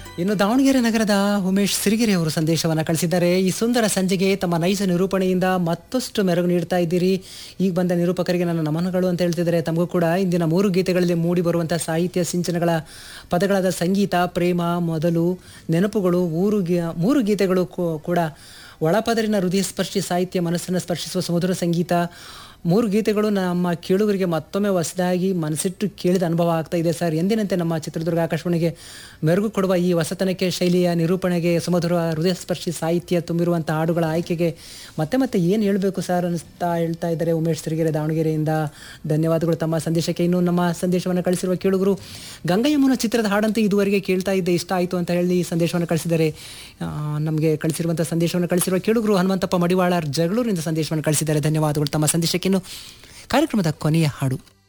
ಇನ್ನು ದಾವಣಗೆರೆ ನಗರದ ಉಮೇಶ್ ಸಿರಿಗೆರೆ ಅವರು ಸಂದೇಶವನ್ನು ಕಳಿಸಿದ್ದಾರೆ ಈ ಸುಂದರ ಸಂಜೆಗೆ ತಮ್ಮ ನೈಜ ನಿರೂಪಣೆಯಿಂದ ಮತ್ತಷ್ಟು ಮೆರುಗು ನೀಡ್ತಾ ಇದ್ದೀರಿ ಈಗ ಬಂದ ನಿರೂಪಕರಿಗೆ ನನ್ನ ನಮನಗಳು ಅಂತ ಹೇಳ್ತಿದ್ದಾರೆ ತಮಗೂ ಕೂಡ ಇಂದಿನ ಮೂರು ಗೀತೆಗಳಲ್ಲಿ ಮೂಡಿ ಬರುವಂಥ ಸಾಹಿತ್ಯ ಸಿಂಚನಗಳ ಪದಗಳಾದ ಸಂಗೀತ ಪ್ರೇಮ ಮೊದಲು ನೆನಪುಗಳು ಮೂರು ಗಿ ಮೂರು ಗೀತೆಗಳು ಕೂ- ಕೂಡ ಒಳಪದರಿನ ಹೃದಯ ಸ್ಪರ್ಶಿ ಸಾಹಿತ್ಯ ಮನಸ್ಸನ್ನು ಸ್ಪರ್ಶಿಸುವ ಸುಮಧುರ ಸಂಗೀತ ಮೂರು ಗೀತೆಗಳು ನಮ್ಮ ಕೇಳುಗರಿಗೆ ಮತ್ತೊಮ್ಮೆ ಹೊಸದಾಗಿ ಮನಸ್ಸಿಟ್ಟು ಕೇಳಿದ ಅನುಭವ ಆಗ್ತಾ ಇದೆ ಸರ್ ಎಂದಿನಂತೆ ನಮ್ಮ ಚಿತ್ರದುರ್ಗ ಆಕಾಶವಾಣಿಗೆ ಮೆರುಗು ಕೊಡುವ ಈ ಹೊಸತನಕ್ಕೆ ಶೈಲಿಯ ನಿರೂಪಣೆಗೆ ಸುಮಧುರ ಹೃದಯ ಸ್ಪರ್ಶಿ ಸಾಹಿತ್ಯ ತುಂಬಿರುವಂಥ ಹಾಡುಗಳ ಆಯ್ಕೆಗೆ ಮತ್ತೆ ಮತ್ತೆ ಏನು ಹೇಳಬೇಕು ಸರ್ ಅನಿಸ್ತಾ ಹೇಳ್ತಾ ಇದ್ದಾರೆ ಉಮೇಶ್ ಸಿರಿಗೆರೆ ದಾವಣಗೆರೆಯಿಂದ ಧನ್ಯವಾದಗಳು ತಮ್ಮ ಸಂದೇಶಕ್ಕೆ ಇನ್ನು ನಮ್ಮ ಸಂದೇಶವನ್ನು ಕಳಿಸಿರುವ ಕೇಳುಗರು ಗಂಗಯ್ಯಮ್ಮನ ಚಿತ್ರದ ಹಾಡಂತೆ ಇದುವರೆಗೆ ಕೇಳ್ತಾ ಇದ್ದೆ ಇಷ್ಟ ಆಯಿತು ಅಂತ ಹೇಳಿ ಸಂದೇಶವನ್ನು ಕಳಿಸಿದ್ದಾರೆ ನಮಗೆ ಕಳಿಸಿರುವಂಥ ಸಂದೇಶವನ್ನು ಕಳಿಸಿರುವ ಕೇಳುಗರು ಹನುಮಂತಪ್ಪ ಮಡಿವಾಳ ಜಗಳೂರಿನಿಂದ ಸಂದೇಶವನ್ನು ಕಳಿಸಿದ್ದಾರೆ ಧನ್ಯವಾದಗಳು ತಮ್ಮ ಸಂದೇಶಕ್ಕೆ ಇನ್ನು ಕಾರ್ಯಕ್ರಮದ ಕೊನೆಯ ಹಾಡು